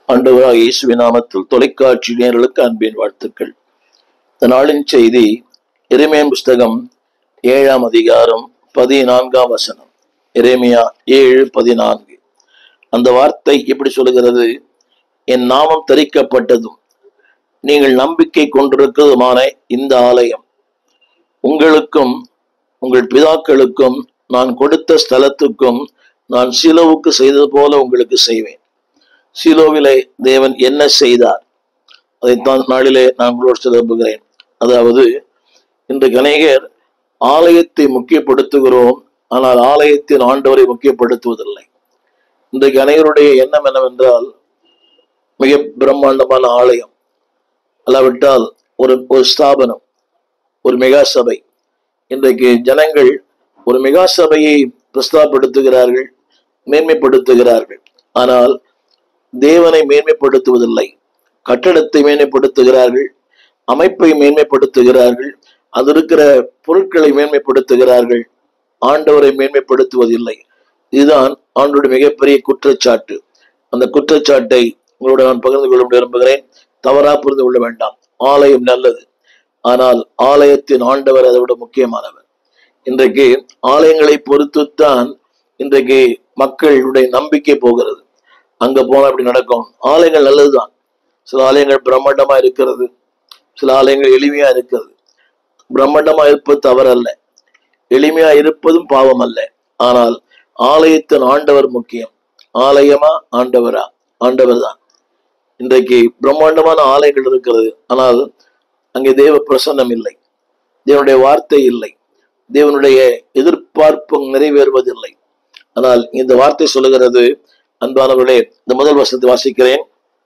ஆண்டவராக இயேசுவின் நாமத்தில் தொலைக்காட்சி நேயர்களுக்கு அன்பின் வாழ்த்துக்கள் இந்த நாளின் செய்தி எரேமியா புஸ்தகம் ஏழாம் அதிகாரம் பதினான்காம் வசனம் எரேமியா ஏழு பதினான்கு அந்த வார்த்தை எப்படி சொல்லுகிறது என் நாமம் தரிக்கப்பட்டதும் நீங்கள் நம்பிக்கை கொண்டிருக்கிறதுமான இந்த ஆலயம் உங்களுக்கும் உங்கள் பிதாக்களுக்கும் நான் கொடுத்த ஸ்தலத்துக்கும் நான் சீலோவுக்கு செய்தது போல உங்களுக்கு செய்வேன் சீலோவிலே தேவன் என்ன செய்தார் அதைத்தான் நாளிலே நான் உங்களோடு சிறப்புகிறேன் அதாவது இன்றைக்கு அநேகர் ஆலயத்தை முக்கியப்படுத்துகிறோம் ஆனால் ஆலயத்தின் ஆண்டவரை முக்கியப்படுத்துவதில்லை இன்றைக்கு அனைவருடைய எண்ணம் என்னவென்றால் மிக பிரம்மாண்டமான ஆலயம் அல்லாவிட்டால் ஒரு ஒரு ஸ்தாபனம் ஒரு மெகா சபை இன்றைக்கு ஜனங்கள் ஒரு மெகா சபையை பிரஸ்தாபப்படுத்துகிறார்கள் மேன்மைப்படுத்துகிறார்கள் ஆனால் தேவனை மேன்மைப்படுத்துவதில்லை கட்டடத்தை மேன்மைப்படுத்துகிறார்கள் அமைப்பை மேன்மைப்படுத்துகிறார்கள் அது இருக்கிற பொருட்களை மேன்மைப்படுத்துகிறார்கள் ஆண்டவரை மேன்மைப்படுத்துவதில்லை இதுதான் ஆண்டோட மிகப்பெரிய குற்றச்சாட்டு அந்த குற்றச்சாட்டை உங்களோட நான் பகிர்ந்து கொள்ள விரும்புகிறேன் தவறா புரிந்து கொள்ள வேண்டாம் ஆலயம் நல்லது ஆனால் ஆலயத்தின் ஆண்டவர் அதை விட முக்கியமானவர் இன்றைக்கு ஆலயங்களை பொறுத்துத்தான் இன்றைக்கு மக்களுடைய நம்பிக்கை போகிறது அங்க போனா அப்படி நடக்கும் ஆலயங்கள் நல்லதுதான் சில ஆலயங்கள் பிரம்மாண்டமா இருக்கிறது சில ஆலயங்கள் எளிமையா இருக்கிறது பிரம்மாண்டமா இருப்பது தவறல்ல எளிமையா இருப்பதும் பாவம் அல்ல ஆனால் ஆலயத்தின் ஆண்டவர் முக்கியம் ஆலயமா ஆண்டவரா ஆண்டவர் தான் இன்றைக்கு பிரம்மாண்டமான ஆலயங்கள் இருக்கிறது ஆனால் அங்கே தேவ பிரசன்னம் இல்லை தேவனுடைய வார்த்தை இல்லை தேவனுடைய எதிர்பார்ப்பு நிறைவேறுவதில்லை ஆனால் இந்த வார்த்தை சொல்லுகிறது அன்பானவர்களே இந்த முதல் வசனத்தை வாசிக்கிறேன்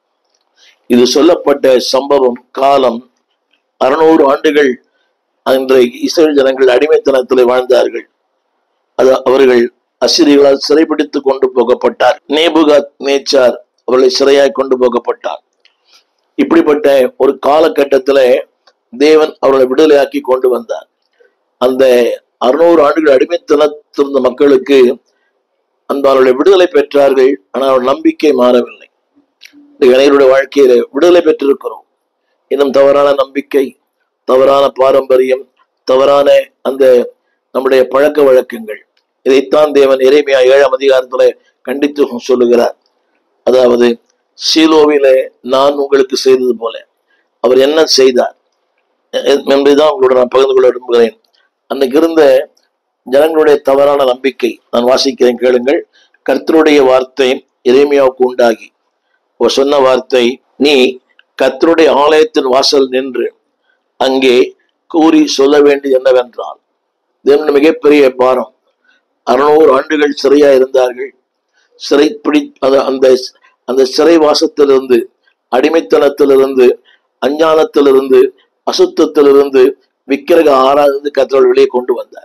இது சொல்லப்பட்ட சம்பவம் காலம் அறுநூறு ஆண்டுகள் அன்றைக்கு இஸ்ரேல் ஜனங்கள் அடிமைத்தனத்தில் வாழ்ந்தார்கள் அது அவர்கள் அசிரியர்களால் சிறைபிடித்து கொண்டு போகப்பட்டார் நேபுகாத் நேச்சார் அவர்களை சிறையாய் கொண்டு போகப்பட்டார் இப்படிப்பட்ட ஒரு காலகட்டத்துல தேவன் அவர்களை விடுதலையாக்கி கொண்டு வந்தார் அந்த அறுநூறு ஆண்டுகள் அடிமைத்தனத்திருந்த மக்களுக்கு அந்த அவர்களை விடுதலை பெற்றார்கள் ஆனால் அவர்கள் நம்பிக்கை மாறவில்லை இளைஞருடைய வாழ்க்கையில விடுதலை பெற்றிருக்கிறோம் இன்னும் தவறான நம்பிக்கை தவறான பாரம்பரியம் தவறான அந்த நம்முடைய பழக்க வழக்கங்கள் இதைத்தான் தேவன் இறைமையா ஏழாம் அதிகாரத்துல கண்டித்து சொல்லுகிறார் அதாவது சீலோவிலே நான் உங்களுக்கு செய்தது போல அவர் என்ன செய்தார் என்பதுதான் உங்களோட நான் பகிர்ந்து கொள்ள விரும்புகிறேன் அன்னைக்கு இருந்த ஜனங்களுடைய தவறான நம்பிக்கை நான் வாசிக்கிறேன் கேளுங்கள் கர்த்தருடைய வார்த்தை இறைமையாவுக்கு உண்டாகி அவர் சொன்ன வார்த்தை நீ கர்த்தருடைய ஆலயத்தின் வாசல் நின்று அங்கே கூறி சொல்ல வேண்டியது என்னவென்றால் தேவன் மிகப்பெரிய பாரம் அறுநூறு ஆண்டுகள் சிறையா இருந்தார்கள் சிறை பிடி அந்த அந்த அந்த சிறை வாசத்திலிருந்து அடிமைத்தனத்திலிருந்து அஞ்ஞானத்திலிருந்து அசுத்தத்திலிருந்து விக்கிரக ஆராய்ந்து கத்தர்கள் வெளியே கொண்டு வந்தார்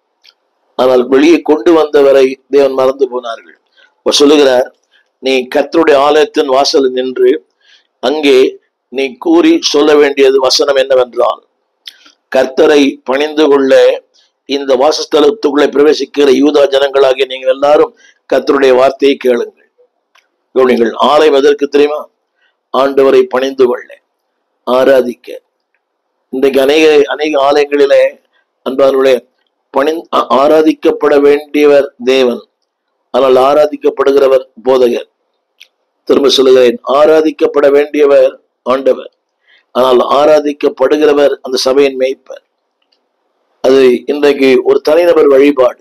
ஆனால் வெளியே கொண்டு வந்தவரை தேவன் மறந்து போனார்கள் அவர் சொல்லுகிறார் நீ கத்தருடைய ஆலயத்தின் வாசல் நின்று அங்கே நீ கூறி சொல்ல வேண்டியது வசனம் என்னவென்றால் கர்த்தரை பணிந்து கொள்ள இந்த வாசஸ்தலத்துக்குள்ளே பிரவேசிக்கிற யூதா ஜனங்களாகிய நீங்கள் எல்லாரும் கர்த்தருடைய வார்த்தையை கேளுங்கள் கவனிங்கள் ஆலயம் எதற்கு தெரியுமா ஆண்டவரை பணிந்து கொள்ள ஆராதிக்க இன்றைக்கு அநேக அநேக ஆலயங்களிலே அன்பானுடைய பணி ஆராதிக்கப்பட வேண்டியவர் தேவன் ஆனால் ஆராதிக்கப்படுகிறவர் போதகர் திரும்ப சொல்லுகிறேன் ஆராதிக்கப்பட வேண்டியவர் ஆண்டவர் ஆனால் ஆராதிக்கப்படுகிறவர் அந்த சபையின் மேய்ப்பர் அது இன்றைக்கு ஒரு தனிநபர் வழிபாடு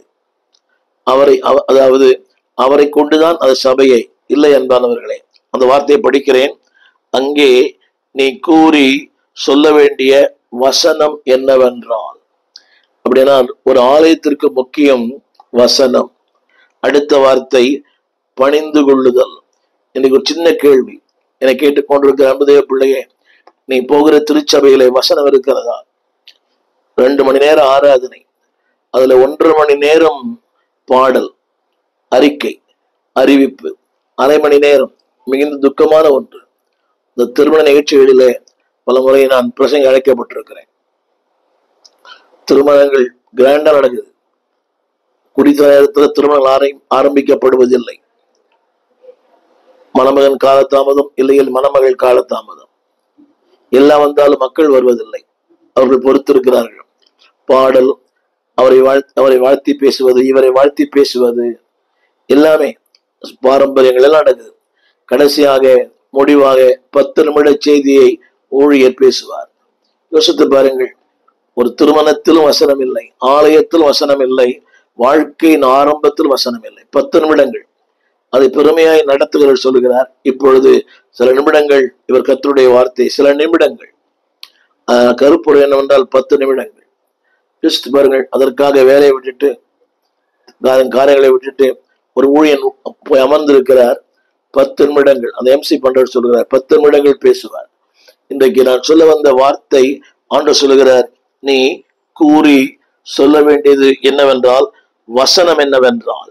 அவரை அதாவது அவரை கொண்டுதான் அந்த சபையை இல்லை என்பானவர்களே அந்த வார்த்தையை படிக்கிறேன் அங்கே நீ கூறி சொல்ல வேண்டிய வசனம் என்னவென்றால் அப்படின்னா ஒரு ஆலயத்திற்கு முக்கியம் வசனம் அடுத்த வார்த்தை பணிந்து கொள்ளுதல் எனக்கு ஒரு சின்ன கேள்வி என்னை கேட்டுக்கொண்டிருக்கிற அன்புதேவ பிள்ளையே நீ போகிற திருச்சபையில வசனம் இருக்கிறதா ரெண்டு மணி நேரம் ஆராதனை அதுல ஒன்றரை மணி நேரம் பாடல் அறிக்கை அறிவிப்பு அரை மணி நேரம் மிகுந்த துக்கமான ஒன்று இந்த திருமண நிகழ்ச்சிகளிலே பல முறை நான் பிரசங்க அழைக்கப்பட்டிருக்கிறேன் திருமணங்கள் கிராண்டா நடக்குது குடித்த நேரத்தில் திருமணங்கள் ஆரை ஆரம்பிக்கப்படுவதில்லை மணமகன் காலதாமதம் இல்லையில் மணமகள் காலதாமதம் எல்லாம் வந்தாலும் மக்கள் வருவதில்லை அவர்கள் பொறுத்திருக்கிறார்கள் பாடல் அவரை வாழ் அவரை வாழ்த்தி பேசுவது இவரை வாழ்த்தி பேசுவது எல்லாமே பாரம்பரியங்கள் எல்லாம் நடக்குது கடைசியாக முடிவாக பத்து நிமிட செய்தியை ஊழியர் பேசுவார் யோசித்து பாருங்கள் ஒரு திருமணத்திலும் வசனம் இல்லை ஆலயத்திலும் வசனம் இல்லை வாழ்க்கையின் ஆரம்பத்தில் வசனம் இல்லை பத்து நிமிடங்கள் அதை பெருமையாய் நடத்துகிறவர் சொல்லுகிறார் இப்பொழுது சில நிமிடங்கள் இவர் கத்தருடைய வார்த்தை சில நிமிடங்கள் ஆஹ் கருப்பொருள் என்னவென்றால் பத்து நிமிடங்கள் யோசித்து பாருங்கள் அதற்காக வேலையை விட்டுட்டு அதன் காரியங்களை விட்டுட்டு ஒரு ஊழியன் போய் அமர்ந்திருக்கிறார் பத்து நிமிடங்கள் அந்த எம்சி பண்றவர் சொல்லுகிறார் பத்து நிமிடங்கள் பேசுவார் இன்றைக்கு நான் சொல்ல வந்த வார்த்தை ஆண்டு சொல்லுகிறார் நீ கூறி சொல்ல வேண்டியது என்னவென்றால் வசனம் என்னவென்றால்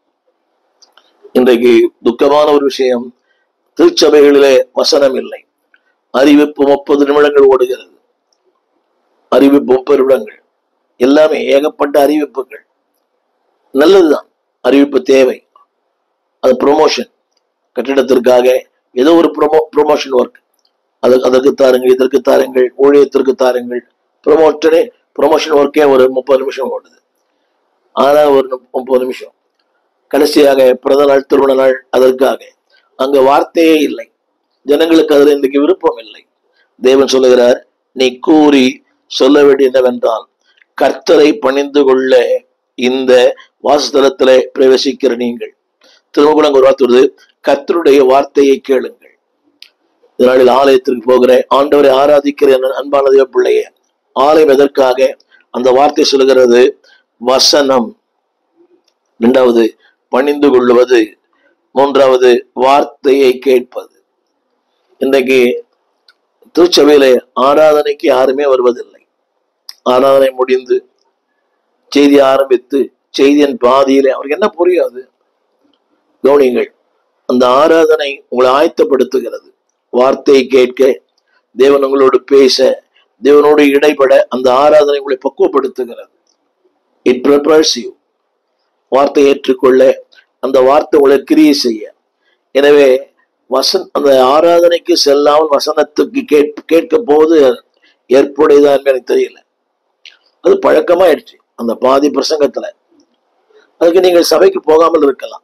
இன்றைக்கு துக்கமான ஒரு விஷயம் திருச்சபைகளிலே வசனம் இல்லை அறிவிப்பு முப்பது நிமிடங்கள் ஓடுகிறது அறிவிப்பு முப்பது நிமிடங்கள் எல்லாமே ஏகப்பட்ட அறிவிப்புகள் நல்லதுதான் அறிவிப்பு தேவை அது ப்ரொமோஷன் கட்டிடத்திற்காக ஏதோ ஒரு ப்ரொமோ ப்ரொமோஷன் ஒர்க் அது அதற்கு தாருங்கள் இதற்கு தாருங்கள் ஊழியத்திற்கு தாருங்கள் ப்ரொமோஷனே ப்ரொமோஷன் ஒர்க்கே ஒரு முப்பது நிமிஷம் ஓடுது ஆனால் ஒரு நு- முப்பது நிமிஷம் கடைசியாக பிறந்த நாள் திருமண நாள் அதற்காக அங்க வார்த்தையே இல்லை ஜனங்களுக்கு அதில் இன்றைக்கு விருப்பம் இல்லை தேவன் சொல்லுகிறார் நீ கூறி சொல்ல வேண்டிய என்னவென்றால் கர்த்தரை பணிந்து கொள்ள இந்த வாசஸ்தலத்திலே பிரவேசிக்கிற நீங்கள் திருமகுளம் ஒரு வார்த்தை வருது கர்த்தருடைய வார்த்தையை கேளுங்கள் இதனால ஆலயத்திற்கு போகிற ஆண்டவரை ஆராதிக்கிற என் அன்பான தேவ பிள்ளையே ஆலயம் எதற்காக அந்த வார்த்தை சொல்லுகிறது வசனம் இரண்டாவது பணிந்து கொள்வது மூன்றாவது வார்த்தையை கேட்பது இன்றைக்கு திருச்சபையிலே ஆராதனைக்கு யாருமே வருவதில்லை ஆராதனை முடிந்து செய்தி ஆரம்பித்து செய்தியின் பாதியிலே அவருக்கு என்ன புரியாது கவனிங்கள் அந்த ஆராதனை உங்களை ஆயத்தப்படுத்துகிறது வார்த்தையை கேட்க தேவன் உங்களோடு பேச தேவனோடு இடைப்பட அந்த ஆராதனை உங்களை பக்குவப்படுத்துகிறது இட் ப்ரிப்பேர்ஸ் யூ வார்த்தை ஏற்றுக்கொள்ள அந்த வார்த்தை உங்களை கிரியை செய்ய எனவே வசன் அந்த ஆராதனைக்கு செல்லாமல் வசனத்துக்கு கேட் கேட்க போது ஏற்புடையதா என்று எனக்கு தெரியல அது பழக்கமாயிடுச்சு அந்த பாதி பிரசங்கத்துல அதுக்கு நீங்கள் சபைக்கு போகாமல் இருக்கலாம்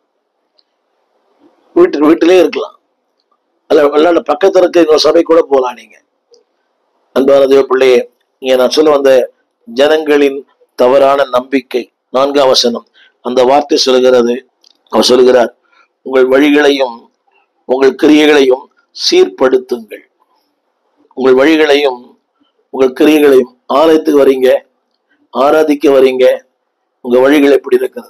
வீட்டு வீட்டிலே இருக்கலாம் அல்ல அல்ல பக்கத்துல இருக்க இன்னொரு சபை கூட போகலாம் நீங்க அன்பான தேவ பிள்ளையே இங்க நான் சொல்ல வந்த ஜனங்களின் தவறான நம்பிக்கை நான்காம் வசனம் அந்த வார்த்தை சொல்லுகிறது அவர் சொல்லுகிறார் உங்கள் வழிகளையும் உங்கள் கிரியைகளையும் சீர்படுத்துங்கள் உங்கள் வழிகளையும் உங்கள் கிரியைகளையும் ஆலயத்துக்கு வரீங்க ஆராதிக்க வரீங்க உங்க வழிகள் எப்படி இருக்கிறது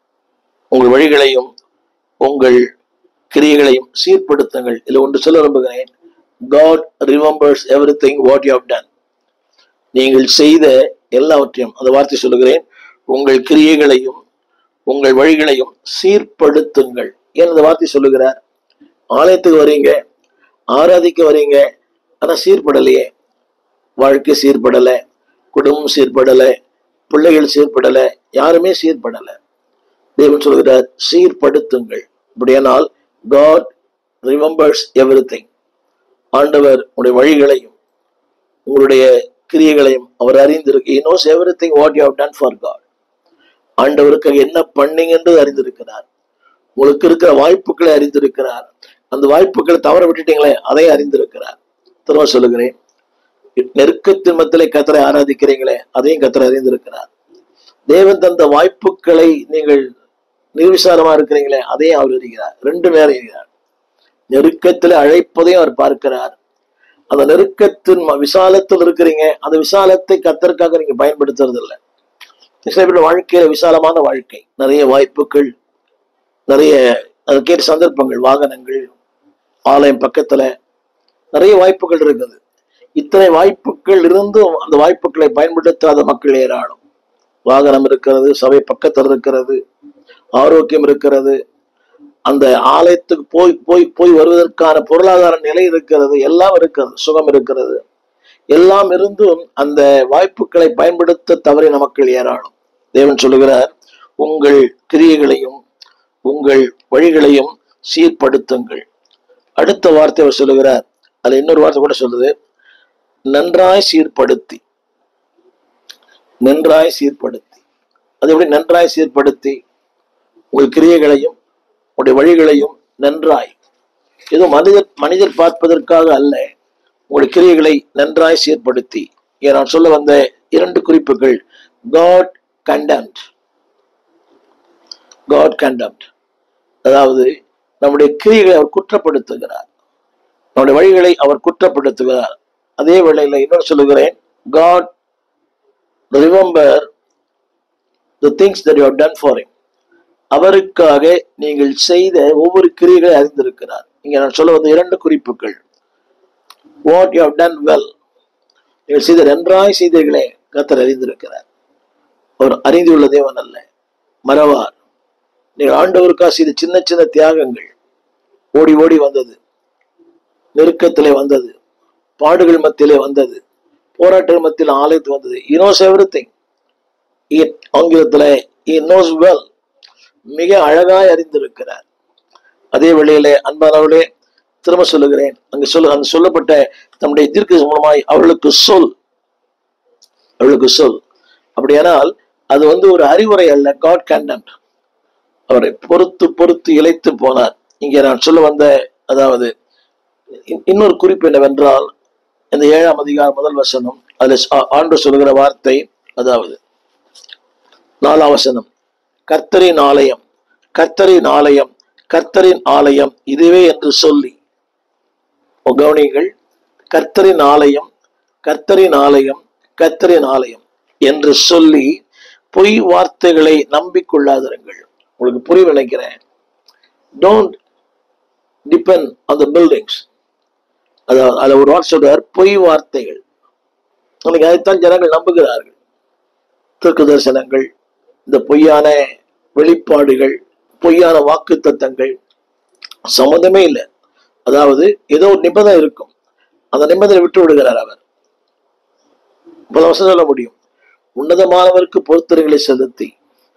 உங்கள் வழிகளையும் உங்கள் கிரியைகளையும் சீர்படுத்துங்கள் இல்லை ஒன்று சொல்ல விரும்புகிறேன் God remembers everything what you have done நீங்கள் செய்த எல்லாவற்றையும் அந்த வார்த்தை சொல்லுகிறேன் உங்கள் கிரியைகளையும் உங்கள் வழிகளையும் சீர்படுத்துங்கள் ஏன் அந்த வார்த்தை சொல்லுகிறார் ஆலயத்துக்கு வரீங்க ஆராதிக்க வரீங்க ஆனா சீர்படலையே வாழ்க்கை சீர்படல குடும்பம் சீர்படல பிள்ளைகள் சீர்படல யாருமே சீர்படல தேவன் சொல்கிறார் சீர்படுத்துங்கள் அப்படியானால் காட் ரிமெம்பர்ஸ் எவ்ரி திங் ஆண்டவர் உங்களுடைய வழிகளையும் உங்களுடைய கிரியைகளையும் அவர் அறிந்திருக்கு he knows everything what you have done for God ஆண்டவருக்கு என்ன பண்ணீங்க என்று அறிந்திருக்கிறார் உங்களுக்கு இருக்கிற வாய்ப்புகளை அறிந்திருக்கிறார் அந்த வாய்ப்புகளை தவற விட்டுட்டீங்களே அதை அறிந்திருக்கிறார் திரும்ப சொல்லுகிறேன் நெருக்கத்தின் மத்திலே கத்தரை ஆராதிக்கிறீங்களே அதையும் கத்தரை அறிந்திருக்கிறார் தேவன் தந்த வாய்ப்புகளை நீங்கள் நிர்விசாரமா இருக்கிறீங்களே அதையும் அவர் அறிகிறார் ரெண்டு நேரம் அறிகிறார் நெருக்கத்தில் அழைப்பதையும் அவர் பார்க்கிறார் அந்த நெருக்கத்தின் ம- விசாலத்தில் இருக்கிறீங்க அந்த விசாலத்தை கத்தருக்காக நீங்க பயன்படுத்துறது இல்லை சில பேர் வாழ்க்கையில விசாலமான வாழ்க்கை நிறைய வாய்ப்புகள் நிறைய அதுக்கேற்ற சந்தர்ப்பங்கள் வாகனங்கள் ஆலயம் பக்கத்துல நிறைய வாய்ப்புகள் இருக்குது இத்தனை வாய்ப்புகள் இருந்தும் அந்த வாய்ப்புகளை பயன்படுத்தாத மக்கள் ஏராளம் வாகனம் இருக்கிறது சபை பக்கத்தில் இருக்கிறது ஆரோக்கியம் இருக்கிறது அந்த ஆலயத்துக்கு போய் போய் போய் வருவதற்கான பொருளாதார நிலை இருக்கிறது எல்லாம் இருக்கிறது சுகம் இருக்கிறது எல்லாம் இருந்தும் அந்த வாய்ப்புகளை பயன்படுத்த தவறின மக்கள் ஏராளம் தேவன் சொல்லுகிறார் உங்கள் கிரியைகளையும் உங்கள் வழிகளையும் சீர்படுத்துங்கள் அடுத்த வார்த்தை அவர் சொல்லுகிறார் அதுல இன்னொரு வார்த்தை கூட சொல்லுது நன்றாய் சீர்படுத்தி நன்றாய் சீர்படுத்தி அது எப்படி நன்றாய் சீர்படுத்தி உங்கள் கிரியைகளையும் உங்களுடைய வழிகளையும் நன்றாய் ஏதோ மனிதர் மனிதர் பார்ப்பதற்காக அல்ல உங்களுடைய கிரியைகளை நன்றாய் சீர்படுத்தி இங்கே நான் சொல்ல வந்த இரண்டு குறிப்புகள் காட் கண்டம்ட் காட் கண்டம்ட் அதாவது நம்முடைய கிரியைகளை அவர் குற்றப்படுத்துகிறார் நம்முடைய வழிகளை அவர் குற்றப்படுத்துகிறார் அதே வேளையில் இன்னொரு சொல்லுகிறேன் God remember the things that you done for him அவருக்காக நீங்கள் செய்த ஒவ்வொரு கிரியைகளை அறிந்திருக்கிறார் இங்க நான் சொல்ல வந்த இரண்டு குறிப்புகள் வாட் யூ டன் வெல் நீங்கள் செய்த நன்றாய் செய்தீர்களே கத்தர் அறிந்திருக்கிறார் அவர் அறிந்துள்ள தேவன் அல்ல மறவார் நீங்கள் ஆண்டவருக்காக செய்த சின்ன சின்ன தியாகங்கள் ஓடி ஓடி வந்தது நெருக்கத்திலே வந்தது பாடுகள் மத்தியிலே வந்தது போராட்டங்கள் மத்தியில் ஆலயத்து வந்தது இனோஸ் எவ்ரி திங் ஆங்கிலத்தில் நோஸ் வெல் மிக அழகாய் அறிந்திருக்கிறார் அதே வேளையிலே அன்பானவர்களே திரும்ப சொல்லுகிறேன் அங்கு சொல்ல அங்கு சொல்லப்பட்ட நம்முடைய தீர்க்க மூலமாய் அவர்களுக்கு சொல் அவளுக்கு சொல் அப்படியானால் அது வந்து ஒரு அறிவுரை அல்ல காட் கண்டென்ட் அவரை பொறுத்து பொறுத்து இழைத்து போனார் இங்கே நான் சொல்ல வந்த அதாவது இன்- இன்னொரு குறிப்பு என்னவென்றால் இந்த ஏழாம் அதிகாரம் முதல் வசனம் அதில் ஆ- ஆண்டு சொல்லுகிற வார்த்தை அதாவது நாலாம் வசனம் கர்த்தரின் ஆலயம் கர்த்தரின் ஆலயம் கர்த்தரின் ஆலயம் இதுவே என்று சொல்லி ஓ, கவனியுங்கள் கர்த்தரின் ஆலயம் கர்த்தரின் ஆலயம் கர்த்தரின் ஆலயம் என்று சொல்லி பொய் வார்த்தைகளை நம்பிக்கொள்ளாதிருங்கள் உங்களுக்கு புரிய நினைக்கிறேன் don't depend on the buildings அதாவது அதுல ஒரு வார்த்தை சொல்றார் பொய் வார்த்தைகள் இன்னைக்கு அதைத்தான் ஜனங்கள் நம்புகிறார்கள் தீர்க்க தரிசனங்கள் இந்த பொய்யான வெளிப்பாடுகள் பொய்யான வாக்கு தத்தங்கள் சம்மந்தமே இல்லை அதாவது ஏதோ ஒரு நிபந்தனை இருக்கும் அந்த நிபந்தனை விட்டு விடுகிறார் அவர் பல வருஷம் சொல்ல முடியும் உன்னதமானவருக்கு பொறுத்தரைகளை செலுத்தி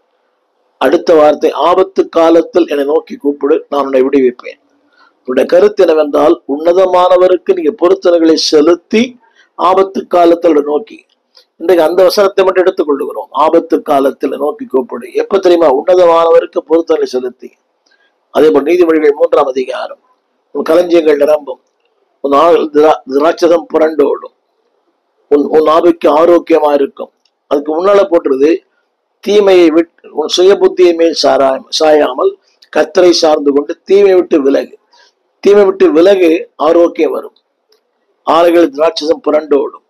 அடுத்த வார்த்தை ஆபத்து காலத்தில் என்னை நோக்கி கூப்பிடு நான் உன்னை விடுவிப்பேன் உன்னுடைய கருத்து என்னவென்றால் உன்னதமானவருக்கு நீங்க பொருத்தனைகளை செலுத்தி ஆபத்து காலத்தில் அவரை நோக்கி இன்றைக்கு அந்த வசனத்தை மட்டும் எடுத்துக்கொள்ளுகிறோம் ஆபத்து காலத்தில் நோக்கி கூப்பிடு எப்ப தெரியுமா உன்னதமானவருக்கு பொருத்தனை செலுத்தி அதே போல் நீதிமொழிகள் மூன்றாம் அதிகாரம் உன் களஞ்சியங்கள் நிரம்பும் உன் ஆள் திரா- திராட்சதம் புரண்டோடும் உன் உன் ஆவிக்கு ஆரோக்கியமா இருக்கும் அதுக்கு முன்னால போட்டுருது தீமையை விட்டு உன் சுய புத்தியை மேல் சாரா சாயாமல் கத்தரை சார்ந்து கொண்டு தீமை விட்டு விலகு தீமை விட்டு விலகு ஆரோக்கியம் வரும் ஆலைகள் திராட்சதம் புரண்டோடும்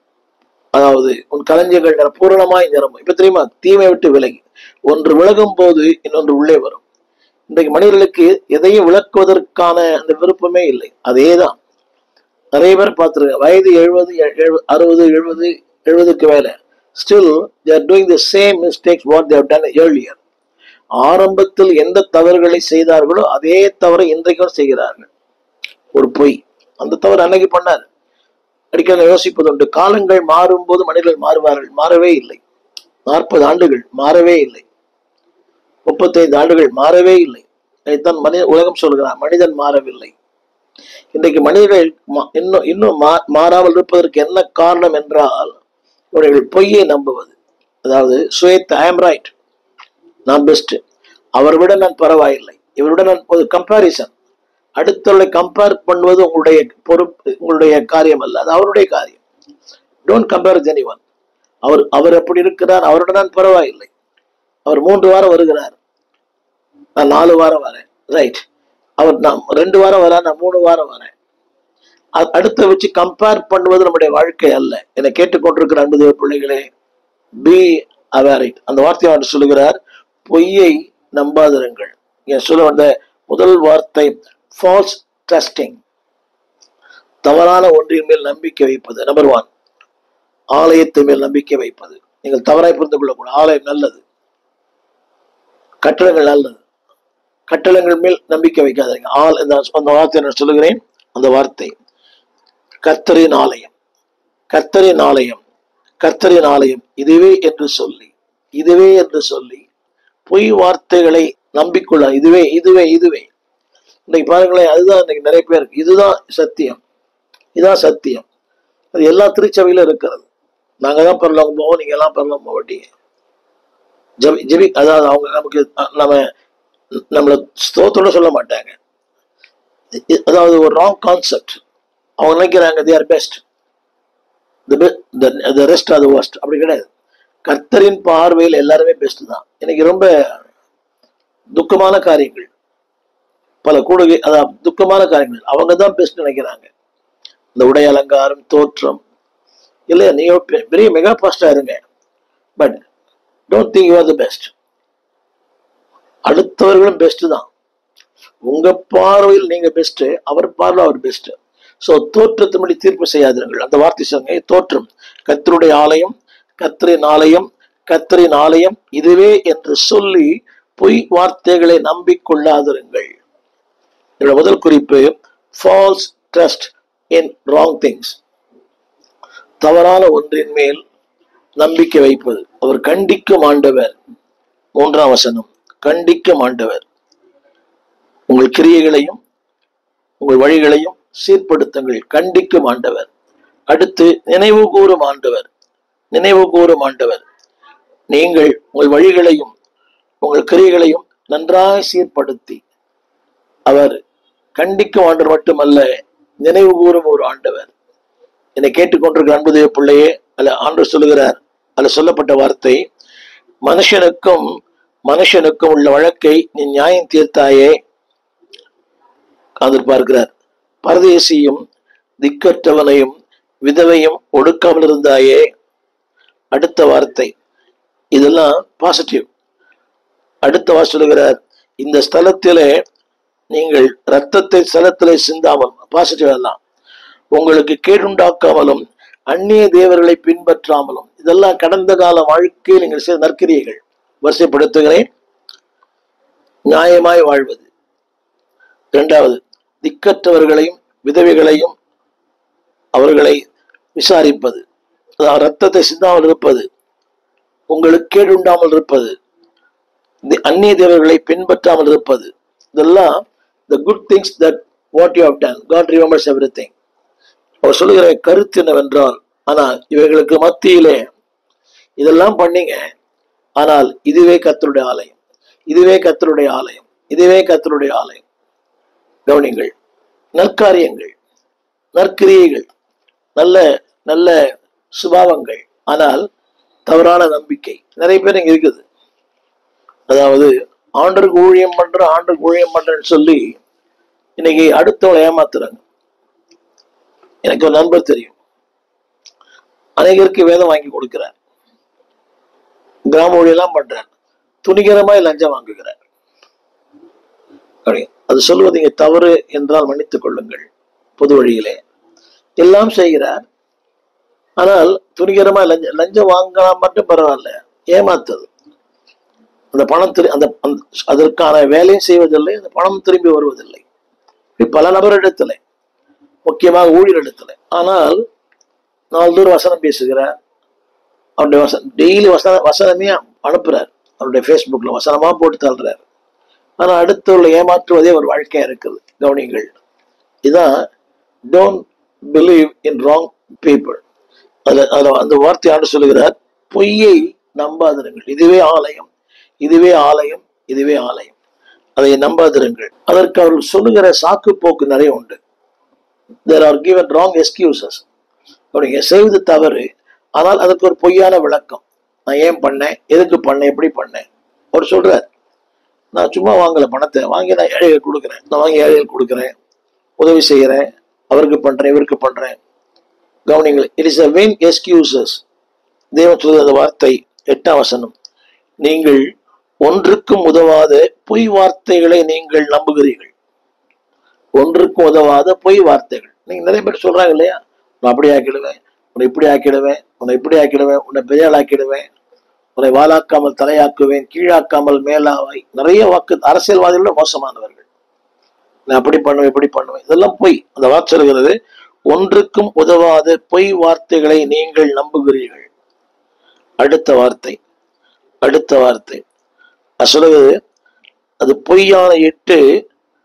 அதாவது உன் களஞ்சியங்கள் நிர- பூரணமாய் நிரம்பும் இப்ப தெரியுமா தீமை விட்டு விலகி ஒன்று விலகும் போது இன்னொன்று உள்ளே வரும் இன்றைக்கு மனிதர்களுக்கு எதையும் விளக்குவதற்கான அந்த விருப்பமே இல்லை அதேதான் நிறைய பேர் பார்த்துருங்க வயது எழுபது அறுபது எழுபது எழுபதுக்கு மேல still they're doing the same mistakes what they've done earlier ஆரம்பத்தில் எந்த தவறுகளை செய்தார்களோ அதே தவறை இன்றைக்கும் செய்கிறார்கள் ஒரு பொய் அந்த தவறு அன்னைக்கு பண்ணார் அடிக்கடி யோசிப்பதுண்டு காலங்கள் மாறும்போது மனிதர்கள் மாறுவார்கள் மாறவே இல்லை நாற்பது ஆண்டுகள் மாறவே இல்லை முப்பத்தைந்து ஆண்டுகள் மாறவே இல்லை இதைத்தான் மனித உலகம் சொல்கிறார் மனிதன் மாறவில்லை இன்றைக்கு மனிதர்கள் மா- இன்னும் இன்னும் மா- மாறாமல் இருப்பதற்கு என்ன காரணம் என்றால் இவர்கள் பொய்யை நம்புவது அதாவது சுயத்தை ஐம் ரைட் நான் பெஸ்ட் அவரை விட நான் பரவாயில்லை இவருடன் நான் ஒரு கம்பாரிசன் அடுத்தவர்களை கம்பேர் பண்ணுவது உங்களுடைய பொறுப்பு உங்களுடைய காரியம் அல்ல அது அவருடைய காரியம் டோன்ட் கம்பேர் எனி ஒன் அவர் அவர் எப்படி இருக்கிறார் அவருடன் நான் பரவாயில்லை அவர் மூன்று வாரம் வருகிறார் நான் நாலு வாரம் வரேன் ரைட் அவர் நான் ரெண்டு வாரம் வரேன் நான் மூணு வாரம் வரேன் அ- அடுத்த வச்சு கம்பேர் பண்ணுவது நம்முடைய வாழ்க்கை அல்ல என்னை கேட்டுக்கொண்டிருக்கிற அன்பு தேவ பிள்ளைகளே பி அவேரிட் அந்த வார்த்தையை அவர் சொல்லுகிறார் பொய்யை நம்பாதிருங்கள் என் சொல்ல வந்த முதல் வார்த்தை ஃபால்ஸ் ட்ரஸ்டிங் தவறான ஒன்றின் மேல் நம்பிக்கை வைப்பது நம்பர் ஒன் ஆலயத்தின் மேல் நம்பிக்கை வைப்பது நீங்கள் தவறாய் புரிந்து கொள்ளக்கூடாது ஆலயம் நல்லது கட்டடங்கள் நல்லது கட்டடங்கள் மேல் நம்பிக்கை வைக்காதீங்க ஆல் இந்த அந்த வார்த்தையை நான் சொல்லுகிறேன் அந்த வார்த்தை கர்த்தரின் ஆலயம் கர்த்தரின் ஆலயம் கர்த்தரின் ஆலயம் இதுவே என்று சொல்லி இதுவே என்று சொல்லி பொய் வார்த்தைகளை நம்பிக்கொள்ள இதுவே இதுவே இதுவே இன்னைக்கு பாருங்களேன் அதுதான் இன்னைக்கு நிறைய பேர் இதுதான் சத்தியம் இதுதான் சத்தியம் அது எல்லா திருச்சபையிலும் இருக்கிறது நாங்க தான் பரலோகம் போவோம் நீங்க எல்லாம் பரலோகம் போக மாட்டீங்க ஜெபி ஜெபி அதாவது அவங்க நமக்கு அஹ், நம்ம நம்மள ஸ்தோத்தோட சொல்ல மாட்டாங்க இ- அதாவது ஒரு ராங் கான்செப்ட் அவங்க நினைக்கிறாங்க they are best the rest are worst அப்படி கிடையாது கர்த்தரின் பார்வையில் எல்லாருமே பெஸ்ட் தான் இன்னைக்கு ரொம்ப துக்கமான காரியங்கள் பல கூடுகை அதான் துக்கமான காரியங்கள் அவங்க தான் பெஸ்ட் நினைக்கிறாங்க இந்த உடை அலங்காரம் தோற்றம் இல்லையா நீங்க பெ- பெரிய மெகா பாஸ்டா இருங்க but don't think you are the best அடுத்தவர்களும் பெஸ்ட் தான் உங்க பார்வையில் நீங்க பெஸ்ட் அவர் பார்வை அவர் பெஸ்ட் சோ தோற்றத்தின்படி தீர்ப்பு செய்யாதீர்கள் அந்த வார்த்தை சொங்க தோற்றம் கத்தருடைய ஆலயம் கத்தரின் ஆலயம் கத்தரின் ஆலயம் இதுவே என்று சொல்லி பொய் வார்த்தைகளை நம்பிக்கொள்ளாதிருங்கள் இதோட முதல் குறிப்பு false trust in wrong things தவறான ஒன்றின் மேல் நம்பிக்கை வைப்பது அவர் கண்டிக்கும் ஆண்டவர் மூன்றாம் வசனம் கண்டிக்கும் ஆண்டவர் உங்கள் கிரியைகளையும் உங்கள் வழிகளையும் சீர்படுத்துங்கள் கண்டிக்கும் ஆண்டவர் அடுத்து நினைவு கூறும் ஆண்டவர் நினைவு கூறும் ஆண்டவர் நீங்கள் உங்கள் வழிகளையும் உங்கள் கிரியைகளையும் நன்றாய் சீர்படுத்தி அவர் கண்டிக்கும் ஆண்டவர் மட்டுமல்ல நினைவு கூறும் ஒரு ஆண்டவர் என்னை கேட்டுக்கொண்டிருக்கிற அன்புதேவ பிள்ளையே அல்ல ஆண்டவர் சொல்லுகிறார் அல்ல சொல்லப்பட்ட வார்த்தை மனுஷனுக்கும் மனுஷனுக்கும் உள்ள வழக்கை நீ நியாயம் தீர்த்தாயே காதல் பார்க்கிறார் பரதேசியும் திக்கற்றவனையும் விதவையும் ஒடுக்காமல் இருந்தாயே அடுத்த வார்த்தை இதெல்லாம் பாசிட்டிவ் அடுத்த வார்த்தை சொல்லுகிறார் இந்த ஸ்தலத்திலே நீங்கள் ரத்தத்தை ஸ்தலத்திலே சிந்தாமல் பாசிட்டிவ் எல்லாம் உங்களுக்கு கேடுண்டாக்காமலும் அந்நிய தேவர்களை பின்பற்றாமலும் இதெல்லாம் கடந்த கால வாழ்க்கையில் நீங்கள் செய்த நற்கிரியைகள் வரிசைப்படுத்துகிறேன் நியாயமாய் வாழ்வது இரண்டாவது திக்கற்றவர்களையும் விதவைகளையும் அவர்களை விசாரிப்பது அதாவது ரத்தத்தை சிந்தாமல் இருப்பது உங்களுக்கு கேடுண்டாமல் இருப்பது தி- அந்நிய தேவர்களை பின்பற்றாமல் இருப்பது இதெல்லாம் the good things that what you have done God remembers everything அவர் சொல்லுகிற கருத்து என்னவென்றால் ஆனால் இவைகளுக்கு மத்தியிலே இதெல்லாம் பண்ணீங்க ஆனால் இதுவே கத்தருடைய ஆலயம் இதுவே கத்தருடைய ஆலயம் இதுவே கத்தருடைய ஆலயம் கவனிங்கள் நற்காரியங்கள் நற்கிரியைகள் நல்ல நல்ல சுபாவங்கள் ஆனால் தவறான நம்பிக்கை நிறைய பேர் இங்க இருக்குது அதாவது ஆண்டருக்கு ஊழியம் பண்ற ஆண்டருக்கு ஊழியம் பண்றேன்னு சொல்லி இன்னைக்கு அடுத்தவளை ஏமாத்துறாங்க எனக்கு ஒரு நண்பர் தெரியும் அநேகருக்கு வேதம் வாங்கி கொடுக்கிறார் கிராம ஊழியெல்லாம் பண்றார் துணிகரமாய் லஞ்சம் வாங்குகிறார் அப்படி. அது சொல்வது இங்க தவறு என்றால் மன்னித்துக் கொள்ளுங்கள் பொது வழியிலே எல்லாம் செய்கிறார் ஆனால் துணிகரமா லஞ்சம் லஞ்சம் வாங்கலாம் மட்டும் பரவாயில்ல ஏமாத்துது அந்த பணம் திரு அந்த அந்த- அதற்கான வேலையும் செய்வதில்லை அந்த பணம் திரும்பி வருவதில்லை இப்படி பல நபரிடத்துல முக்கியமாக ஊழியரிடத்துல ஆனால் நாள்தோறும் வசனம் பேசுகிறார் அவருடைய வசனம் டெய்லி வசன வசனமே அனுப்புறார் அவருடைய ஃபேஸ்புக்கில் வசனமா போட்டு தள்ளுறார் ஆனால் அடுத்தவர்களை ஏமாற்றுவதே ஒரு வாழ்க்கையா இருக்குது கவனிங்கள் இதான் don't believe in wrong people அதுல அதுல அந்த வார்த்தையாண்டு சொல்லுகிறார் பொய்யை நம்பாதிருங்கள் இதுவே ஆலயம் இதுவே ஆலயம் இதுவே ஆலயம் அதை நம்பாதிருங்கள் அதற்கு அவர்கள் சொல்லுகிற சாக்கு போக்கு நிறைய உண்டு there are given wrong excuses அப்படிங்க செய்வது தவறு ஆனால் அதுக்கு ஒரு பொய்யான விளக்கம் நான் ஏன் பண்ணேன் எதுக்கு பண்ணேன் எப்படி பண்ணேன் அவர் சொல்றார் நான் சும்மா வாங்கல பணத்தை வாங்கி நான் ஏழைகள் கொடுக்குறேன் நான் வாங்கி ஏழைகள் கொடுக்குறேன் உதவி செய்கிறேன் அவருக்கு பண்றேன் இவருக்கு பண்றேன் கவனிங்கள் it is a vain excuses தேவன் சொல்லுகிற அந்த வார்த்தை எட்டாம் வசனம் நீங்கள் ஒன்றுக்கும் உதவாத பொய் வார்த்தைகளை நீங்கள் நம்புகிறீர்கள் ஒன்றுக்கும் உதவாத பொய் வார்த்தைகள் நீங்க நிறைய பேர் சொல்றாங்க இல்லையா நான் அப்படி ஆக்கிடுவேன் உன்னை இப்படி ஆக்கிடுவேன் உன்னை இப்படி ஆக்கிடுவேன் உன்னை பெரிய ஆள் ஆக்கிடுவேன் உன்னை வாலாக்காமல் தலையாக்குவேன் கீழாக்காமல் மேலாவாய் நிறைய வாக்கு அரசியல்வாதிகளோட மோசமானவர்கள் நான் அப்படி பண்ணுவேன் இப்படி பண்ணுவேன் இதெல்லாம் பொய் அந்த வார்த்தை சொல்கிறது ஒன்றுக்கும் உதவாத பொய் வார்த்தைகளை நீங்கள் நம்புகிறீர்கள் அடுத்த வார்த்தை அடுத்த வார்த்தை அது சொல்லுகிறது அது பொய்யான இட்டு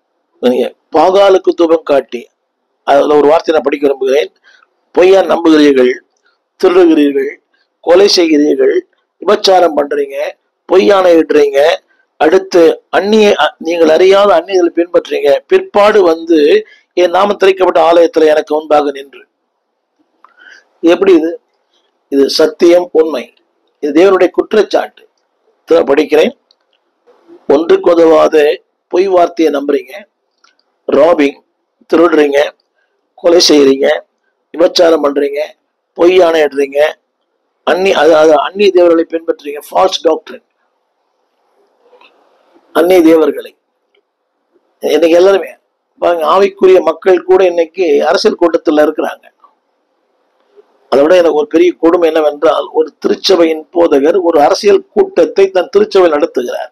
நீங்க பாகாலுக்கு தூபம் காட்டி அதுல ஒரு வார்த்தை நான் படிக்க விரும்புகிறேன் பொய்யா நம்புகிறீர்கள் திருடுகிறீர்கள் கொலை செய்கிறீர்கள் விபச்சாரம் பண்றீங்க பொய்யான இடுறீங்க அடுத்து அந்நிய அ- நீங்கள் அறியாத அந்நியர்களை பின்பற்றீங்க பிற்பாடு வந்து என் நாமம் திரைக்கப்பட்ட ஆலயத்துல எனக்கு முன்பாக நின்று இது எப்படி இது இது சத்தியம் உண்மை இது தேவனுடைய குற்றச்சாட்டு இதை படிக்கிறேன் ஒன்றுக்கு உதவாத பொய் வார்த்தையை நம்புறீங்க ராபிங் திருடுறீங்க கொலை செய்யறீங்க விபச்சாரம் பண்றீங்க பொய் ஆணையிடுறீங்க அன்னி அதாவது அந்நிய தேவர்களை பின்பற்றுறீங்க ஃபால்ஸ் டாக்டர் அந்நிய தேவர்களை இன்னைக்கு எல்லாருமே பாருங்க ஆவிக்குரிய மக்கள் கூட இன்னைக்கு அரசியல் கூட்டத்தில் இருக்கிறாங்க அதை விட எனக்கு ஒரு பெரிய கொடுமை என்னவென்றால் ஒரு திருச்சபையின் போதகர் ஒரு அரசியல் கூட்டத்தை தன் திருச்சபை நடத்துகிறார்